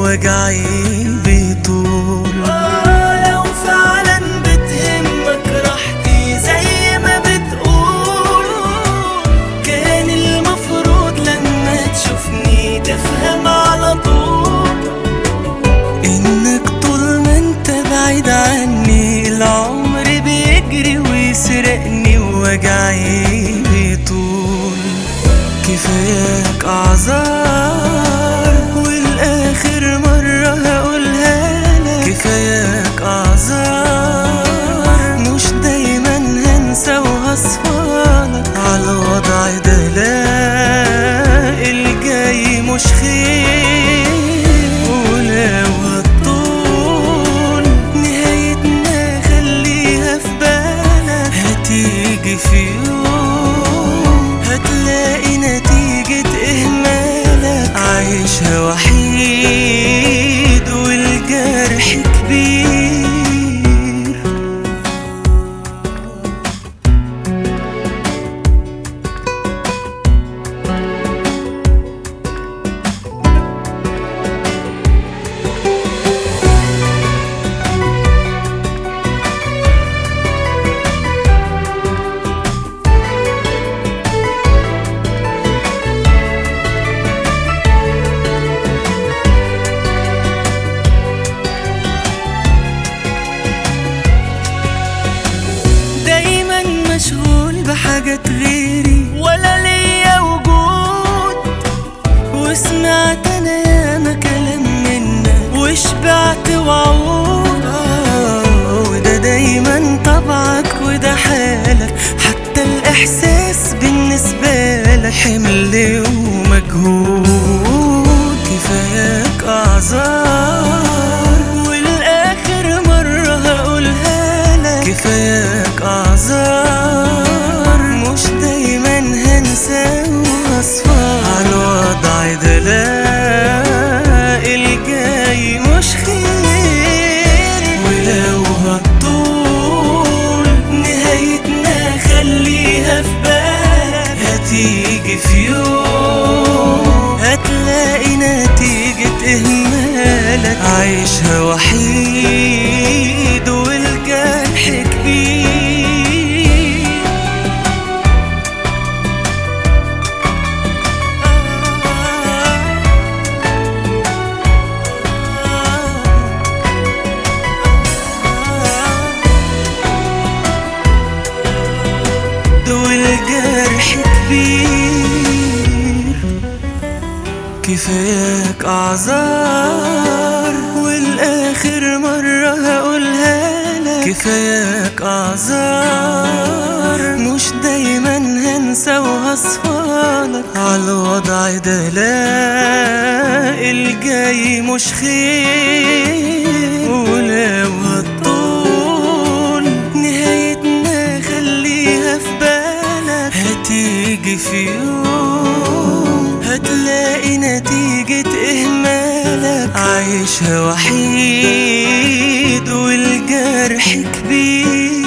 ووجعي بيطول لو فعلا بتهمك راحتي زي ما بتقول كان المفروض لما تشوفني تفهم على طول انك طول ما انت بعيد عني العمر بيجري ويسرقني ووجعي بيطول كفاياك اعذار والاخر مرة هقولها لك كفاياك اعذار مش دايما هنسى وهصفالك على الوضع ده لا الجاي مش خير ولو هتطول نهايتنا خليها في بالك هتيجي في يوم هتلاقي نتيجة إهمالك عايشها وحيد والجرح كبير دايما مشغول بحاجات غيري ولا ليا وجود وسمعت انا ياما كلام منك وشبعت وعود آه، وده دايما طبعك وده حالك حتى الاحساس بالنسبة لك حمل ومجهود كفاياك اعذار والاخر مرة هقولها لك كفاياك اعذار مش دايما هنسى واصفى على الوضع ده لا الجاي مش خير ولو هتطول نهايتنا خليها في بالك هتيجي في يوم هتلاقي نتيجة إهمالك عايشها وحيد والجرح كبير دول جرح كبير كفاياك اعذار والاخر مرة هقولها لك كفاياك اعذار مش دايما هنسى وهصفالك على الوضع ده لا الجاي مش خير ولو هتطول نهايتنا خليها في بالك هتيجي في يوم هتلاقي نتيجة إهمالك عايشها وحيد والجرح كبير